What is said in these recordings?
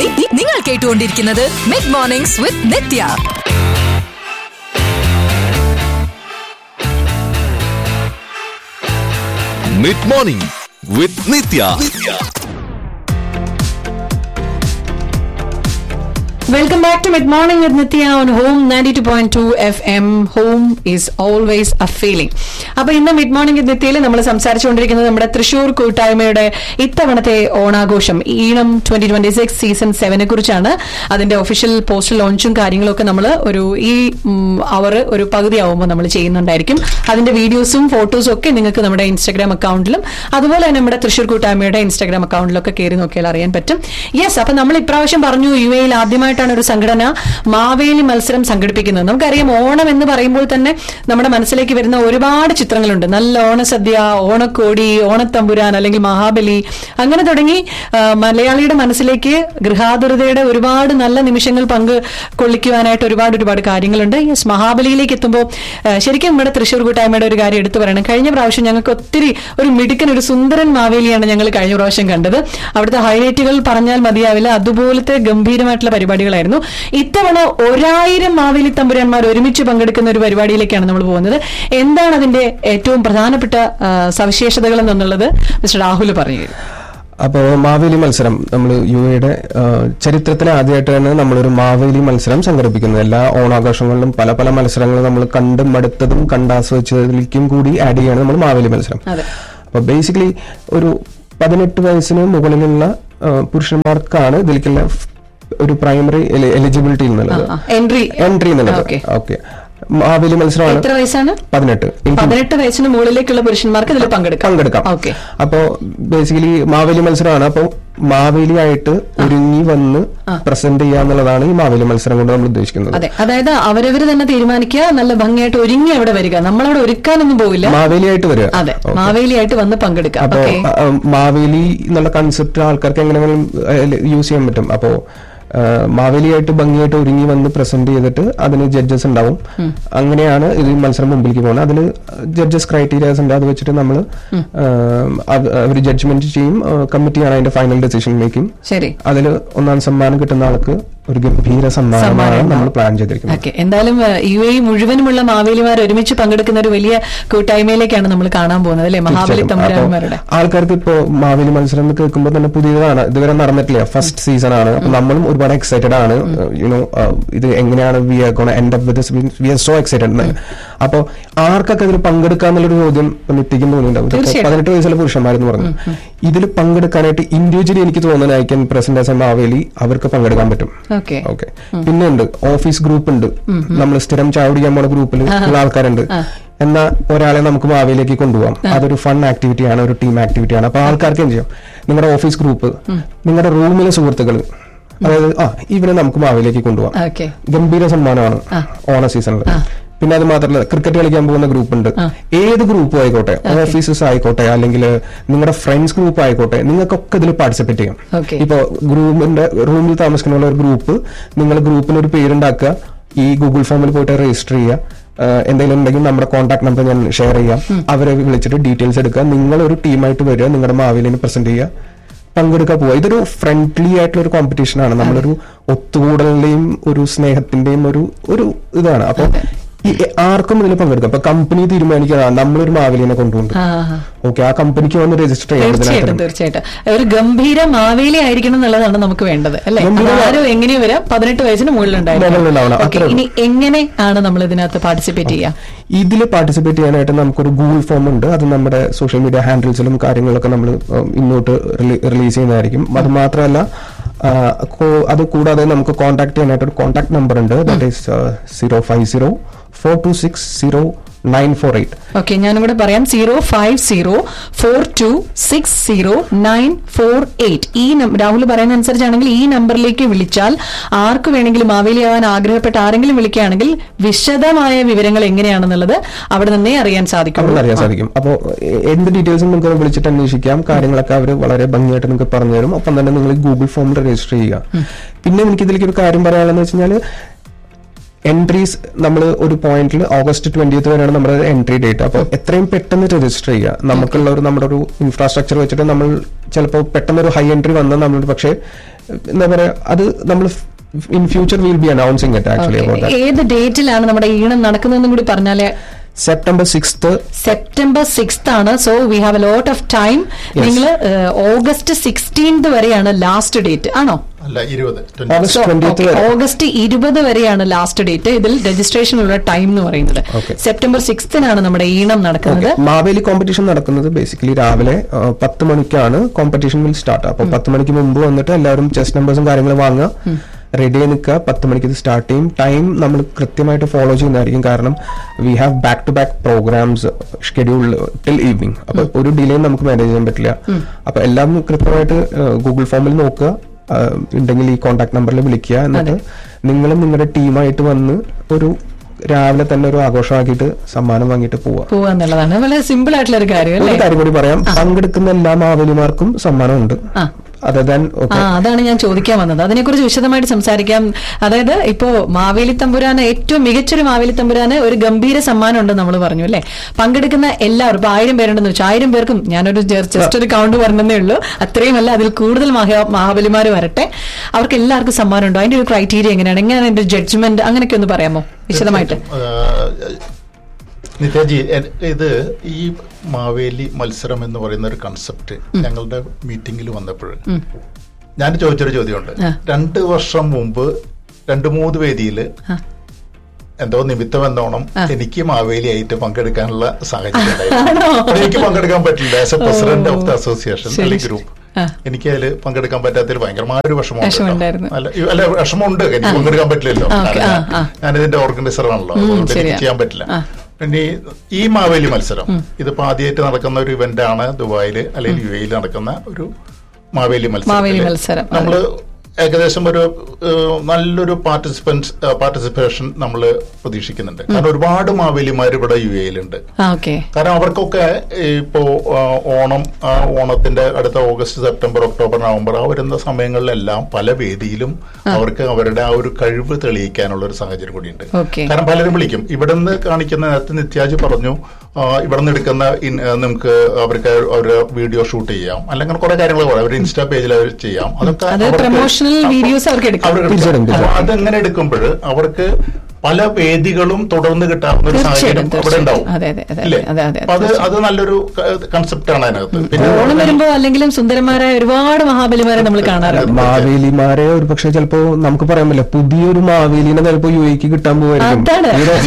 നി- നിങ്ങൾ കേട്ടുകൊണ്ടിരിക്കുന്നത് mid mornings with Nithya mid morning with Nithya Welcome back to Mid Morning with Nitya on Home 92.2 FM. Home is always a feeling. അപ്പൊ ഇന്ന് mid morning വിത്ത് നിത്യയിൽ നമ്മൾ സംസാരിച്ചുകൊണ്ടിരിക്കുന്നത് നമ്മുടെ തൃശൂർ കൂട്ടായ്മയുടെ ഇത്തവണത്തെ ഓണാഘോഷം Eenam twenty twenty six season സെവനെ കുറിച്ചാണ് അതിന്റെ ഒഫീഷ്യൽ പോസ്റ്റൽ ലോഞ്ചും കാര്യങ്ങളൊക്കെ നമ്മൾ ഒരു ഈ അവർ ഒരു പകുതി ആവുമ്പോൾ നമ്മൾ ചെയ്യുന്നുണ്ടായിരിക്കും അതിന്റെ വീഡിയോസും ഫോട്ടോസും ഒക്കെ നിങ്ങൾക്ക് നമ്മുടെ ഇൻസ്റ്റാഗ്രാം അക്കൗണ്ടിലും അതുപോലെ തന്നെ നമ്മുടെ തൃശൂർ കൂട്ടായ്മയുടെ ഇൻസ്റ്റാഗ്രാം അക്കൗണ്ടിലൊക്കെ കയറി നോക്കിയാൽ അറിയാൻ പറ്റും യെസ് അപ്പൊ നമ്മൾ ഇപ്രാവശ്യം പറഞ്ഞു യു എയിൽ ആദ്യമായിട്ടാണ് ഒരു സംഘടന മാവേലി മത്സരം സംഘടിപ്പിക്കുന്നത് നമുക്കറിയാം ഓണം എന്ന് പറയുമ്പോൾ തന്നെ നമ്മുടെ മനസ്സിലേക്ക് വരുന്ന ഒരുപാട് ചിത്രങ്ങളുണ്ട് നല്ല ഓണസദ്യ ഓണക്കോടി ഓണത്തമ്പുരാൻ അല്ലെങ്കിൽ മഹാബലി അങ്ങനെ തുടങ്ങി ആ, മലയാളിയുടെ മനസ്സിലേക്ക് ഗൃഹാതുരതയുടെ ഒരുപാട് നല്ല നിമിഷങ്ങൾ പങ്ക് കൊള്ളിക്കുവാനായിട്ട് ഒരുപാട് ഒരുപാട് കാര്യങ്ങളുണ്ട് യെസ് മഹാബലിയിലേക്ക് എത്തുമ്പോൾ ആ, ശരിക്കും നമ്മുടെ തൃശ്ശൂർ കൂട്ടായ്മയുടെ ഒരു കാര്യം എടുത്തു പറയണം കഴിഞ്ഞ പ്രാവശ്യം ഞങ്ങൾക്ക് ഒത്തിരി ഒരു മിടുക്കൻ ഒരു സുന്ദരൻ മാവേലിയാണ് ഞങ്ങൾ കഴിഞ്ഞ പ്രാവശ്യം കണ്ടത് അവിടുത്തെ ഹൈലൈറ്റുകൾ പറഞ്ഞാൽ മതിയാവില്ല അതുപോലത്തെ ഗംഭീരമായിട്ടുള്ള പരിപാടികളായിരുന്നു ഇത്തവണ ഒരായിരം മാവേലി തമ്പുരാന്മാർ ഒരുമിച്ച് പങ്കെടുക്കുന്ന ഒരു പരിപാടിയിലേക്കാണ് നമ്മൾ പോകുന്നത് എന്താണ് അതിന്റെ ഏറ്റവും പ്രധാനപ്പെട്ട ആ, സവിശേഷതകൾ എന്നുള്ളത് മിസ്റ്റർ രാഹുൽ പറഞ്ഞു തരും അപ്പോൾ മാവേലി മത്സരം നമ്മൾ യു എയുടെ ചരിത്രത്തിൽ ആദ്യമായിട്ടാണ് നമ്മളൊരു മാവേലി മത്സരം സംഘടിപ്പിക്കുന്നത് എല്ലാ ഓണാഘോഷങ്ങളിലും പല പല മത്സരങ്ങളും നമ്മൾ കണ്ടും മടുത്തതും കണ്ടാസ്വദിച്ചതിലേക്കും കൂടി ആഡ് ചെയ്യാണ് നമ്മൾ മാവേലി മത്സരം അതെ. അപ്പൊ ബേസിക്കലി ഒരു പതിനെട്ട് വയസ്സിന് മുകളിലുള്ള ആ, പുരുഷന്മാർക്കാണ് ഇതിലേക്കുള്ള ഫ്- ഒരു പ്രൈമറി എലിജിബിലിറ്റി എന്നുള്ളത് എൻട്രി എൻട്രി എന്നുള്ളത് ഓക്കെ ഓക്കെ മാവേലി മത്സരമാണ് എത്ര വയസ്സാണ് പതിനെട്ട് പതിനെട്ട് വയസ്സിന് മുകളിലേക്കുള്ള പുരുഷന്മാർക്ക് ഇതിൽ പങ്കെടുക്കാം പങ്കെടുക്കാം ഓക്കെ അപ്പോ ബേസിക്കലി മാവേലി മത്സരമാണ് അപ്പോ മാവേലി ആയിട്ട് ഒരുങ്ങി വന്ന് പ്രസന്റ് ചെയ്യുക എന്നുള്ളതാണ് ഈ മാവേലി മത്സരം കൊണ്ട് നമ്മൾ ഉദ്ദേശിക്കുന്നത് അതെ അതായത് അവരവർ തന്നെ തീരുമാനിക്കുക നല്ല ഭംഗിയായിട്ട് ഒരുങ്ങി അവിടെ വരിക നമ്മളവിടെ ഒരുക്കാനൊന്നും പോവില്ല മാവേലി ആയിട്ട് വരിക അതെ Okay. മാവേലിയായിട്ട് വന്ന് പങ്കെടുക്കാം അപ്പോ ഓക്കെ ആ, മാവേലി എന്നുള്ള കൺസെപ്റ്റ് ആൾക്കാർക്ക് എങ്ങനെയെങ്കിലും യൂസ് ചെയ്യാൻ പറ്റും അപ്പോ ആ, മാവേലിയായിട്ട് ഭംഗിയായിട്ട് ഒരുങ്ങി വന്ന് പ്രസന്റ് ചെയ്തിട്ട് അതിന് ജഡ്ജസ് ഉണ്ടാവും അങ്ങനെയാണ് ഇത് ഈ മത്സരം മുമ്പിലേക്ക് പോകുന്നത് അതിന് ജഡ്ജസ് ക്രൈറ്റീരിയാസ് ഉണ്ട് അത് വെച്ചിട്ട് നമ്മൾ അവർ ജഡ്ജ്മെന്റ് ചെയ്യും കമ്മിറ്റിയാണ് അതിന്റെ ഫൈനൽ ഡെസിഷൻ മേക്കിംഗ് ശരി അതിൽ ഒന്നാം സമ്മാനം കിട്ടുന്ന ആൾക്ക് ഒരു ഗംഭീര സമ്മാനമാണ് സമ്മാനം നമ്മൾ പ്ലാൻ ചെയ്തിരിക്കുന്നത് ഓക്കെ എന്തായാലും യു എ മുഴുവനുമുള്ള മാവേലിമാർ ഒരുമിച്ച് പങ്കെടുക്കുന്ന ഒരു വലിയ കൂട്ടായ്മയിലേക്കാണ് നമ്മൾ കാണാൻ പോകുന്നത് അല്ലെ മഹാബലി തീർച്ചയായിട്ടും. തമ്പുരാന്മാരുടെ അപ്പോ ആൾക്കാർക്ക് ഇപ്പോ മാവേലി മത്സരം എന്ന് കേൾക്കുമ്പോൾ തന്നെ പുതിയതാണ് ഇതുവരെ നടന്നിട്ടില്ല ഫസ്റ്റ് സീസൺ ആണ് അപ്പൊ നമ്മളും ഒരുപാട് എക്സൈറ്റഡ് ആണ് യുനോ ഇത് എങ്ങനെയാണ് we are gonna end up with we are so excited അപ്പോ ആർക്കൊക്കെ ഇതിൽ പങ്കെടുക്കാന്നുള്ളൊരു ചോദ്യം നിത്യക്കും തോന്നിയിട്ടുണ്ടാവും ഇതൊക്കെ തീർച്ചയായിട്ടും. പതിനെട്ട് വയസ്സുള്ള പുരുഷന്മാരെന്ന് പറഞ്ഞു ഇതിൽ പങ്കെടുക്കാനായിട്ട് ഇൻഡിവിജ്വലി എനിക്ക് തോന്നുന്നത് I can present as a Maveli അവർക്ക് പങ്കെടുക്കാൻ പറ്റും ഓക്കെ ഓക്കെ പിന്നെ ഉണ്ട് ഓഫീസ് ഗ്രൂപ്പ് ഉണ്ട് നമ്മൾ സ്ഥിരം ചായ കുടിക്കാൻ പോണ ഗ്രൂപ്പിൽ ഉള്ള ആൾക്കാരുണ്ട് എന്നാ ഒരാളെ നമുക്ക് ഭാവിയിലേക്ക് കൊണ്ടുപോകാം അതൊരു ഫൺ ആക്ടിവിറ്റി ആണ് ഒരു ടീം ആക്ടിവിറ്റി ആണ് അപ്പൊ ആൾക്കാർക്ക് എന്ത് ചെയ്യും നിങ്ങളുടെ ഓഫീസ് ഗ്രൂപ്പ് നിങ്ങളുടെ റൂമിലെ സുഹൃത്തുക്കൾ അതായത് ആ ഇവരെ നമുക്ക് ഭാവിയിലേക്ക് കൊണ്ടുപോകാം ഓക്കെ ഗംഭീര സമ്മാനമാണ് ഓണ സീസണിൽ പിന്നെ അത് മാത്രമല്ല ക്രിക്കറ്റ് കളിക്കാൻ പോകുന്ന ഗ്രൂപ്പ് ഉണ്ട് ഏത് ഗ്രൂപ്പും ആയിക്കോട്ടെ ഓഫീസസ് ആയിക്കോട്ടെ അല്ലെങ്കിൽ നിങ്ങളുടെ ഫ്രണ്ട്സ് ഗ്രൂപ്പ് ആയിക്കോട്ടെ നിങ്ങൾക്കൊക്കെ ഇതിൽ പാർട്ടിസിപ്പേറ്റ് ചെയ്യാം Okay. ഇപ്പൊ ഗ്രൂപ്പിന്റെ റൂമിൽ താമസിക്കുന്ന ഒരു ഗ്രൂപ്പ് നിങ്ങൾ ഗ്രൂപ്പിന് ഒരു പേരുണ്ടാക്കുക ഈ ഗൂഗിൾ ഫോമിൽ പോയിട്ട് രജിസ്റ്റർ ചെയ്യുക ആഹ് എന്തെങ്കിലും ഉണ്ടെങ്കിൽ നമ്മുടെ കോൺടാക്ട് നമ്പർ ഞാൻ ഷെയർ ചെയ്യാം അവരെ വിളിച്ചിട്ട് ഡീറ്റെയിൽസ് എടുക്കുക നിങ്ങൾ ഒരു ടീമായിട്ട് വരിക നിങ്ങളുടെ മാവേലിനെ പ്രസന്റ് ചെയ്യുക പങ്കെടുക്കാൻ പോവുക ഇതൊരു ഫ്രണ്ട്ലി ആയിട്ടുള്ള ഒരു കോമ്പറ്റീഷൻ ആണ് നമ്മളൊരു ഒത്തുകൂടലിന്റെയും ഒരു സ്നേഹത്തിന്റെയും ഒരു ഒരു ഇതാണ് അപ്പൊ ഈ ആർക്കും ഇതിൽ പങ്കെടുക്കാം അപ്പൊ കമ്പനി തീരുമാനിക്കുക നമ്മളൊരു മാവേലിനെ കൊണ്ടുപോകും ആ, ആ. ഓക്കെ ആ കമ്പനിക്ക് വന്ന് രജിസ്റ്റർ ചെയ്യാം തീർച്ചയായിട്ടും ഇതിനകത്ത്. തീർച്ചയായിട്ടും ഒരു ഗംഭീര മാവേലി ആയിരിക്കണം എന്നുള്ളതാണ് നമുക്ക് വേണ്ടത് അല്ലെ ഗംഭീര- ആരും എങ്ങനെയും വരാം പതിനെട്ട് വയസ്സിന് മുകളിലുണ്ടായിരുന്നു മുകളിലുണ്ടാവണം. ഓക്കെ അത്രേ ഇനി എങ്ങനെ ആണ് നമ്മൾ ഇതിനകത്ത് പാർട്ടിസിപ്പേറ്റ് ചെയ്യാം ഇതിൽ പാർട്ടിസിപ്പേറ്റ് ചെയ്യാനായിട്ട് നമുക്കൊരു ഗൂഗിൾ ഫോം ഉണ്ട് അത് നമ്മുടെ സോഷ്യൽ മീഡിയ ഹാൻഡിൽസിലും കാര്യങ്ങളൊക്കെ നമ്മൾ ഇങ്ങോട്ട് റിലീസ് ചെയ്യുന്നതായിരിക്കും അത് മാത്രമല്ല ആ, കോ- അത് കൂടാതെ നമുക്ക് കോൺടാക്ട് ചെയ്യാനായിട്ട് ഒരു കോൺടാക്ട് നമ്പർ ഉണ്ട് that is zero five zero four two six zero nine four eight okay ഞാനും കൂടെ പറയാം zero five zero four two six zero nine four eight ഈ നം- രാഹുൽ പറയുന്ന അനുസരിച്ചാണെങ്കിൽ ഈ നമ്പറിലേക്ക് വിളിച്ചാൽ ആർക്ക് വേണമെങ്കിലും മാവേലിയാവാൻ ആഗ്രഹപ്പെട്ട ആരെങ്കിലും വിളിക്കുകയാണെങ്കിൽ വിശദമായ വിവരങ്ങൾ എങ്ങനെയാണെന്നുള്ളത് അവിടെ നിന്നേ അറിയാൻ സാധിക്കും അവിടെ അറിയാൻ സാധിക്കും അപ്പോൾ എന്ത് ഡീറ്റെയിൽസും നിങ്ങൾക്ക് വിളിച്ചിട്ട് അന്വേഷിക്കാം കാര്യങ്ങളൊക്കെ അവർ വളരെ ഭംഗിയായിട്ട് നിങ്ങൾക്ക് പറഞ്ഞു തരും ഒപ്പം തന്നെ നിങ്ങൾ ഗൂഗിൾ ഫോമിൽ രജിസ്റ്റർ ചെയ്യുക പിന്നെ എനിക്ക് ഇതിലേക്ക് ഒരു കാര്യം പറയാനുള്ളതെന്ന് വെച്ച് കഴിഞ്ഞാൽ എൻട്രീസ് നമ്മൾ ഒരു പോയിന്റിൽ ഓഗസ്റ്റ് ട്വന്റിയത്ത് വരെയാണ് നമ്മുടെ എൻട്രി ഡേറ്റ് അപ്പോൾ എത്രയും പെട്ടെന്ന് രജിസ്റ്റർ ചെയ്യുക നമുക്കുള്ള ഒരു നമ്മുടെ ഒരു ഇൻഫ്രാസ്ട്രക്ചർ വെച്ചിട്ട് നമ്മൾ ചിലപ്പോൾ പെട്ടെന്ന് ഒരു ഹൈ എൻട്രി വന്നാൽ നമ്മൾ പക്ഷേ എന്താ പറയാ അത് നമ്മൾ in future will be announcing it actually Okay. About ഏത് ഡേറ്റിലാണ് നമ്മുടെ ഈണം നടക്കുന്നതെന്നും കൂടി പറഞ്ഞാലേ സെപ്റ്റംബർ സിക്സ്ത് സെപ്റ്റംബർ സിക്സ്ത് ആണ് so we have a lot of time നിങ്ങൾ ഓഗസ്റ്റ് സിക്സ്റ്റീൻത് വരെയാണ് ലാസ്റ്റ് ഡേറ്റ് ആണോ അല്ല ഇരുപത് ഓഗസ്റ്റ് So, ട്വന്റിയത്ത് okay, വരെ ഓഗസ്റ്റ് ഇരുപത് വരെയാണ് ലാസ്റ്റ് ഡേറ്റ് ഇതിൽ രജിസ്ട്രേഷനുള്ള ടൈം എന്ന് പറയുന്നത് Okay. സെപ്റ്റംബർ സിക്സ്തിനാണ് നമ്മുടെ ഈണം നടക്കുന്നത് Okay. മാവേലി കോമ്പറ്റീഷൻ നടക്കുന്നത് ബേസിക്കലി രാവിലെ ആ, പത്ത് മണിക്കാണ് കോമ്പറ്റീഷൻ വിൽ സ്റ്റാർട്ട് അപ്പൊ പത്ത് മണിക്ക് മുമ്പ് വന്നിട്ട് എല്ലാവരും ചെസ് നമ്പേഴ്സും കാര്യങ്ങളും വാങ്ങുക റെഡി ആയി നിൽക്കുക പത്ത് മണിക്ക് ഇത് സ്റ്റാർട്ട് ചെയ്യും ടൈം നമ്മൾ കൃത്യമായിട്ട് ഫോളോ ചെയ്യുന്നതായിരിക്കും കാരണം we have back to back programs schedule till evening അപ്പൊ ഒരു ഡിലേ നമുക്ക് മാനേജ് ചെയ്യാൻ പറ്റില്ല അപ്പൊ എല്ലാം കൃത്യമായിട്ട് ഗൂഗിൾ ഫോമിൽ നോക്കുക ആ, ഉണ്ടെങ്കിൽ ഈ കോൺടാക്ട് നമ്പറിൽ വിളിക്കുക എന്നിട്ട് നിങ്ങളും നിങ്ങളുടെ ടീമായിട്ട് വന്ന് ഒരു രാവിലെ തന്നെ ഒരു ആഘോഷമാക്കിയിട്ട് സമ്മാനം വാങ്ങിയിട്ട് പോവുക പോവുക എന്നുള്ളതാണ് വളരെ സിമ്പിൾ ആയിട്ടുള്ള ഒരു കാര്യം ഒരു അല്ലേ കാര്യം കൂടി പറയാം പങ്കെടുക്കുന്ന എല്ലാ മാവേലിമാർക്കും സമ്മാനമുണ്ട് ആ. അതർ ദാൻ ആ ഓക്കെ അതാണ് ഞാൻ ചോദിക്കാൻ വന്നത് അതിനെക്കുറിച്ച് വിശദമായിട്ട് സംസാരിക്കാം അതായത് ഇപ്പോ മാവേലി തമ്പുരാന് ഏറ്റവും മികച്ചൊരു മാവേലി തമ്പുരാന് ഒരു ഗംഭീര സമ്മാനം ഉണ്ട് നമ്മൾ പറഞ്ഞു അല്ലെ പങ്കെടുക്കുന്ന എല്ലാവരും ഇപ്പൊ ആയിരം പേരുണ്ടെന്ന് വെച്ചാൽ ആയിരം പേർക്കും ഞാനൊരു ജസ്റ്റ് ഒരു കൗണ്ട് പറഞ്ഞതേ ഉള്ളൂ അത്രയും അല്ല അതിൽ കൂടുതൽ മഹാ- മഹാബലിമാര് വരട്ടെ അവർക്ക് എല്ലാവർക്കും സമ്മാനം ഉണ്ടോ അതിന്റെ ഒരു ക്രൈറ്റീരിയ എങ്ങനെയാണ് എങ്ങനെയാണ് അതിന്റെ ജഡ്ജ്മെന്റ് അങ്ങനെയൊക്കെ ഒന്ന് പറയാമോ വിശദമായിട്ട് നിത്യാജി എ- ഇത് ഈ മാവേലി മത്സരം എന്ന് പറയുന്ന ഒരു കൺസെപ്റ്റ് ഞങ്ങളുടെ മീറ്റിംഗിൽ വന്നപ്പോൾ ഞാൻ ചോദിച്ചൊരു ചോദ്യമുണ്ട് ആ. രണ്ട് വർഷം മുമ്പ് രണ്ട് മൂന്ന് വേദിയിൽ ആ. എന്തോ നിമിത്തം എന്നോണം എനിക്ക് മാവേലി ആയിട്ട് പങ്കെടുക്കാനുള്ള സാഹചര്യം ആണോ? ഉണ്ടായിരുന്നു അപ്പോൾ എനിക്ക് പങ്കെടുക്കാൻ പറ്റില്ല as a president of the association ശരി, അല്ലെങ്കിൽ ശരി. ഗ്രൂപ്പ് ആ. എനിക്ക് അതിൽ പങ്കെടുക്കാൻ പറ്റാത്തതിൽ ഭയങ്കരമായ ഒരു വിഷമമുണ്ട് കേട്ടോ. വിഷമമുണ്ടായിരുന്നു. അല്ല ഈ- അല്ല വിഷമമുണ്ട് എനിക്ക് പങ്കെടുക്കാൻ പറ്റില്ലല്ലോ ആ, ഓക്കേ. കാരണം ആ, ആ. ഞാനിതിന്റെ ഓർഗനൈസർ ആണല്ലോ ഉം, അതുകൊണ്ട് ശരിയാ. എനിക്ക് ചെയ്യാൻ പറ്റില്ല ആ. പിന്നെ ഈ- ഈ മാവേലി മത്സരം ഇതിപ്പോ ആദ്യമായിട്ട് നടക്കുന്ന ഒരു ഇവന്റ് ആണ് ദുബായിൽ അല്ലെങ്കിൽ യു എയിൽ നടക്കുന്ന ഒരു മാവേലി മത്സരം മാവേലി മത്സരം, അതെ. നമ്മള് ഏകദേശം ഒരു ഏഹ്, നല്ലൊരു പാർട്ടിസിപ്പൻസ് പാർട്ടിസിപ്പേഷൻ നമ്മൾ പ്രതീക്ഷിക്കുന്നുണ്ട് കാരണം ഒരുപാട് മാവേലിമാർ ഇവിടെ യു എയിലുണ്ട് ആ ഓക്കെ കാരണം അവർക്കൊക്കെ ഇപ്പോ ആ, ഓണം ആ, ഓണത്തിന്റെ അടുത്ത ഓഗസ്റ്റ് സെപ്റ്റംബർ ഒക്ടോബർ നവംബർ ആ വരുന്ന സമയങ്ങളിലെല്ലാം പല വേദിയിലും അവർക്ക് അവരുടെ ആ ഒരു കഴിവ് തെളിയിക്കാനുള്ള ഒരു സാഹചര്യം കൂടിയുണ്ട് Okay. കാരണം പലരും വിളിക്കും ഇവിടെ നിന്ന് കാണിക്കുന്ന നേരത്തെ നിത്യാജ് പറഞ്ഞു ആ, ഇവിടെ നിന്ന് എടുക്കുന്ന ഇൻ- ആ, നമുക്ക് അവർക്ക് അവരുടെ വീഡിയോ ഷൂട്ട് ചെയ്യാം അല്ലെങ്കിൽ കുറെ കാര്യങ്ങൾ പറയാം അവരുടെ ഇൻസ്റ്റാ പേജിൽ അവർ ചെയ്യാം അതൊക്കെ അത് അവർക്ക് promotional അപ്പൊ videos അവർക്ക് എടുക്കാം. അവർക്ക് തീർച്ചയായിട്ടും, എടുക്കാം. അപ്പൊ അതെങ്ങനെ എടുക്കുമ്പോൾ അവർക്ക് പല വേദികളും തുടർന്ന് കിട്ടാവുന്ന ഒരു സാഹചര്യം തീർച്ചയായിട്ടും, അവിടെ ഉണ്ടാവും അതെ, അതെ, അതെ, ഇല്ലേ? അതെ, അതെ, അപ്പൊ അത് അത് നല്ലൊരു കൺസെപ്റ്റ് ആണ് അതിനകത്ത് പിന്നെ ഓണം വരുമ്പോ അല്ലെങ്കിലും സുന്ദരന്മാരായ ഒരുപാട് മഹാബലിമാരെ നമ്മൾ കാണാറുണ്ട് മാവേലിമാരെ ഒരു പക്ഷെ ചിലപ്പോ നമുക്ക് പറയാൻ പറ്റില്ല പുതിയൊരു മാവേലിനെ ചിലപ്പോ യു എക്ക് കിട്ടാൻ പോവായിരിക്കും അതാണ്.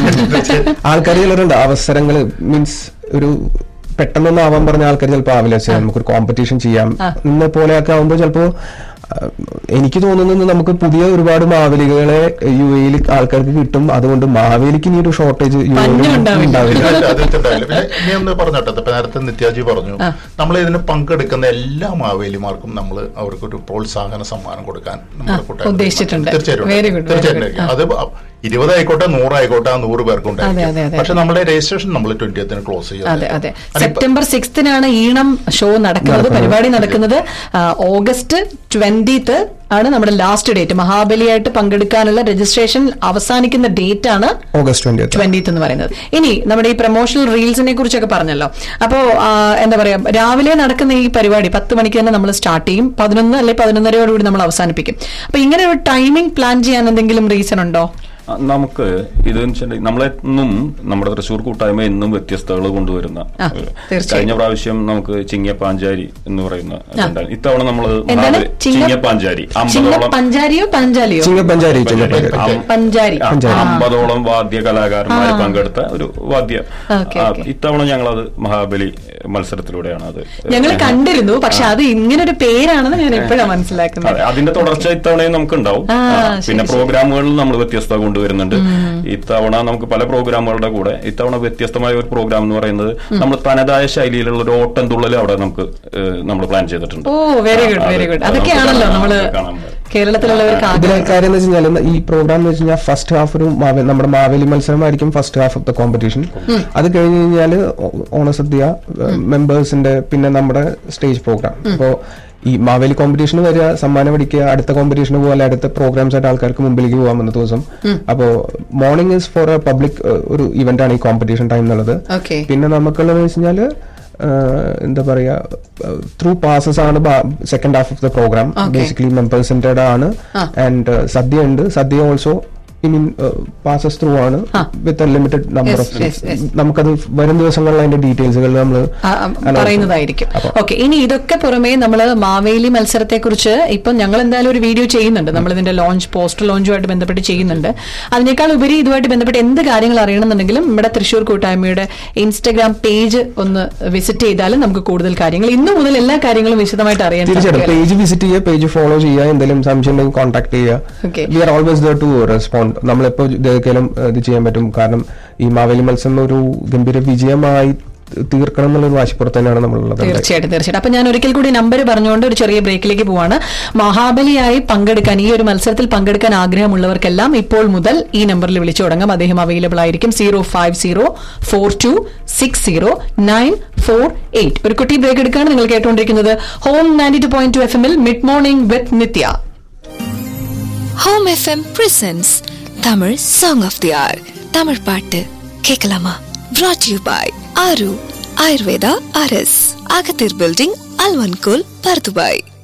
ആൾക്കാർ ചിലരുണ്ട് അവസരങ്ങൾ മീൻസ് ഒരു പെട്ടെന്നൊന്നും ആവാൻ പറഞ്ഞ ആൾക്കാർ ചിലപ്പോൾ ആവില്ല ചെയ്യാം നമുക്കൊരു കോമ്പറ്റീഷൻ ചെയ്യാം ഇന്ന പോലെയൊക്കെ ആവുമ്പോൾ ചിലപ്പോ ആ, എനിക്ക് തോന്നുന്നത് നമുക്ക് പുതിയ ഒരുപാട് മാവേലികളെ യു എയിൽ ആൾക്കാർക്ക് കിട്ടും അതുകൊണ്ട് മാവേലിക്ക് ഇനി ഒരു ഷോർട്ടേജ് യു പഞ്ഞം ഉണ്ടാവില്ല. ഉണ്ടാവില്ല ഇല്ല, അത് ഉണ്ടാവില്ല. പിന്നെ ഇനി ഒന്ന് പറഞ്ഞോട്ടെ ഇപ്പൊ നേരത്തെ നിത്യാജി പറഞ്ഞു നമ്മൾ ഇതിന് പങ്കെടുക്കുന്ന എല്ലാ മാവേലിമാർക്കും നമ്മൾ അവർക്കൊരു പ്രോത്സാഹന സമ്മാനം കൊടുക്കാൻ നമ്മുടെ കൂട്ടായ്മ ഉദ്ദേശിച്ചിട്ടുണ്ട്. തീർച്ചയായിട്ടും Very good, very തീർച്ചയായിട്ടും good. അത് ഇരുപതായിക്കോട്ടെ നൂറായിക്കോട്ടെ ആ നൂറ് പേർക്കും അതെ, അതെ, ഉണ്ടായിരിക്കും അതെ. പക്ഷെ നമ്മുടെ രജിസ്ട്രേഷൻ നമ്മൾ ട്വന്റിയത്തിന് ക്ലോസ് ചെയ്യും അതെ അതെ സെപ്റ്റംബർ സിക്സ്തിനാണ് ഈണം ഷോ നടക്കുന്നത് പരിപാടി നടക്കുന്നത് ആ, ഓഗസ്റ്റ് ട്വന്റിത്ത് ആണ് നമ്മുടെ ലാസ്റ്റ് ഡേറ്റ് മഹാബലിയായിട്ട് പങ്കെടുക്കാനുള്ള രജിസ്ട്രേഷൻ അവസാനിക്കുന്ന ഡേറ്റ് ആണ് ഓഗസ്റ്റ് ട്വന്റി ട്വന്റീത്ത് എന്ന് പറയുന്നത് ഇനി നമ്മുടെ ഈ പ്രൊമോഷണൽ റീൽസിനെ കുറിച്ചൊക്കെ പറഞ്ഞല്ലോ അപ്പോ ആ, എന്താ പറയാ രാവിലെ നടക്കുന്ന ഈ പരിപാടി പത്ത് മണിക്ക് തന്നെ നമ്മൾ സ്റ്റാർട്ട് ചെയ്യും പതിനൊന്ന് അല്ലെങ്കിൽ പതിനൊന്നരയോടുകൂടി നമ്മൾ അവസാനിപ്പിക്കും അപ്പൊ ഇങ്ങനെ ഒരു ടൈമിംഗ് പ്ലാൻ ചെയ്യാൻ എന്തെങ്കിലും റീസൺ ഉണ്ടോ ആ, നമുക്ക് ഇത് വെച്ചിട്ടുണ്ടെങ്കിൽ നമ്മളെന്നും നമ്മുടെ തൃശ്ശൂർ കൂട്ടായ്മ എന്നും വ്യത്യസ്തകൾ കൊണ്ടുവരുന്ന ആ, ഒരു- തീർച്ചയായും. കഴിഞ്ഞ പ്രാവശ്യം നമുക്ക് ചിങ്ങിയ പാഞ്ചാരി എന്ന് പറയുന്ന ഇതുണ്ടായിരുന്നു. ഇത്തവണ നമ്മൾ എന്താണ് ചിങ്ങിയ പാഞ്ചാരി ചിങ്ങ അമ്പതോളം പഞ്ചാരിയോ പഞ്ചാലിയോ ചിങ്ങപ്പഞ്ചാരി ചിങ്ങപ്പഞ്ചാരി അം- പഞ്ചാരി ആ, ആ. അമ്പതോളം വാദ്യ കലാകാരന്മാർ പങ്കെടുത്ത ഒരു വാദ്യ ഓക്കേ, ആ, ഓക്കേ. ഇത്തവണ ഞങ്ങളത് മഹാബലി മത്സരത്തിലൂടെയാണ് അത് ഞങ്ങൾ കണ്ടിരുന്നു പക്ഷെ അത് ഇങ്ങനൊരു പേരാണെന്ന് ഞാൻ എപ്പോഴാണ് മനസ്സിലാക്കുന്നത് അതെ, അതിന്റെ തുടർച്ച ഇത്തവണയും നമുക്കുണ്ടാവും ആ, ആ, ശരി, പിന്നെ ശരി. പ്രോഗ്രാമുകളിൽ നമ്മൾ വ്യത്യസ്തത കൊണ്ടുവരുന്നുണ്ട് ഇത്തവണ നമുക്ക് പല പ്രോഗ്രാമുകളുടെ കൂടെ ഇത്തവണ വ്യത്യസ്തമായ ഒരു പ്രോഗ്രാം എന്ന് പറയുന്നത് നമ്മൾ തനതായ ശൈലിയിലുള്ള ഒരു ഓട്ടം തുള്ളൽ അവിടെ നമുക്ക് നമ്മൾ പ്ലാൻ ചെയ്തിട്ടുണ്ട് ഓ വെരി ഗുഡ് ആ, വെരി അത് ഗുഡ് നമുക്ക് അതൊക്കെയാണല്ലോ കാണാൻ- നമ്മള് കാണാൻ പറ്റും. കേരളത്തിലുള്ളവർക്ക് ഇതിലെ ആഗ്രഹം കാര്യം എന്ന് വെച്ച് കഴിഞ്ഞാൽ ഈ പ്രോഗ്രാം എന്ന് വെച്ച് കഴിഞ്ഞാൽ ഫസ്റ്റ് ഹാഫ് ഒരു മാവേ- നമ്മുടെ മാവേലി മത്സരമായിരിക്കും first half of the competition അത് കഴിഞ്ഞ് കഴിഞ്ഞാൽ ഓണസദ്യ മെമ്പേഴ്സിന്റെ പിന്നെ നമ്മുടെ സ്റ്റേജ് പ്രോഗ്രാം അപ്പോ ഈ മാവേലി കോമ്പറ്റീഷന് വരിക സമ്മാനം മേടിക്കുക അടുത്ത കോമ്പറ്റീഷന് പോലെ അടുത്ത പ്രോഗ്രാംസ് ആയിട്ട് ആൾക്കാർക്ക് മുമ്പിലേക്ക് പോകാൻ വന്ന ദിവസം അപ്പോൾ morning is for a public ഒരു ഇവന്റ് ആണ് ഈ കോമ്പറ്റീഷൻ ടൈം എന്നുള്ളത് Okay. പിന്നെ നമുക്കുള്ളത് വെച്ചാല് എന്താ പറയാ ത്രൂ പാസസ് ആണ് second half of the program Okay. Basically member centred ആണ് ആൻഡ് സദ്യ ഉണ്ട് sadya also I mean passes through ആണ് with limited number Yes, of yes, yes. നമുക്കത് വരും ദിവസങ്ങളിൽ അതിന്റെ ഡീറ്റെയിൽസുകൾ നമ്മൾ ആ, ആ, പറയുന്നതായിരിക്കും ഓക്കെ ഇനി ഇതൊക്കെ പുറമേ നമ്മൾ മാവേലി മത്സരത്തെ കുറിച്ച് ഇപ്പൊ ഞങ്ങൾ എന്തായാലും ഒരു വീഡിയോ ചെയ്യുന്നുണ്ട് നമ്മൾ ഇതിന്റെ ലോഞ്ച് പോസ്റ്റർ ലോഞ്ചുമായിട്ട് ബന്ധപ്പെട്ട് ചെയ്യുന്നുണ്ട് അതിനേക്കാൾ ഉപരി ഇതുമായിട്ട് ബന്ധപ്പെട്ട് എന്ത് കാര്യങ്ങൾ അറിയണമെന്നുണ്ടെങ്കിലും നമ്മുടെ തൃശ്ശൂർ കൂട്ടായ്മയുടെ ഇൻസ്റ്റഗ്രാം പേജ് ഒന്ന് വിസിറ്റ് ചെയ്താലും നമുക്ക് കൂടുതൽ കാര്യങ്ങൾ ഇന്നു മുതൽ എല്ലാ കാര്യങ്ങളും വിശദമായിട്ട് അറിയാൻ തീർച്ചയായിട്ടും സാധിക്കും പേജ് വിസിറ്റ് ചെയ്യുക പേജ് ഫോളോ ചെയ്യുക എന്തെങ്കിലും സംശയം ഉണ്ടെങ്കിൽ കോൺടാക്ട് Okay. ചെയ്യുക we are always there to respond നമ്മളെപ്പോ ഇതൊക്കെയും ഇത് ചെയ്യാൻ പറ്റും കാരണം ഈ മാവേലി മത്സരം ഒരു ഗംഭീര വിജയമായി തീർക്കണം എന്നുള്ളൊരു വാശിപ്പുറത്ത് തന്നെയാണ് നമ്മളുള്ളത് തീർച്ചയായിട്ടും തീർച്ചയായിട്ടും അപ്പൊ ഞാൻ ഒരിക്കൽ കൂടി നമ്പർ പറഞ്ഞുകൊണ്ട് ഒരു ചെറിയ ബ്രേക്കിലേക്ക് പോവാണ് മഹാബലിയായി പങ്കെടുക്കാൻ ഈ ഒരു മത്സരത്തിൽ പങ്കെടുക്കാൻ ആഗ്രഹമുള്ളവർക്കെല്ലാം ഇപ്പോൾ മുതൽ ഈ നമ്പറിൽ വിളിച്ചു തുടങ്ങാം അദ്ദേഹം അവൈലബിൾ ആയിരിക്കും zero five zero four two six zero nine four eight ഒരു കുട്ടി ബ്രേക്ക് എടുക്കുകയാണ് നിങ്ങൾ കേട്ടുകൊണ്ടിരിക്കുന്നത് home ninety two point two F എമ്മിൽ mid morning with Nithya home FM presents Tamil song of the hour Tamil பாட்டு கேட்கலாமா brought you by Aaru Ayurveda அரஸ் அகத்தீர் பில்டிங் அல்வன்கோல் பர்துபாய்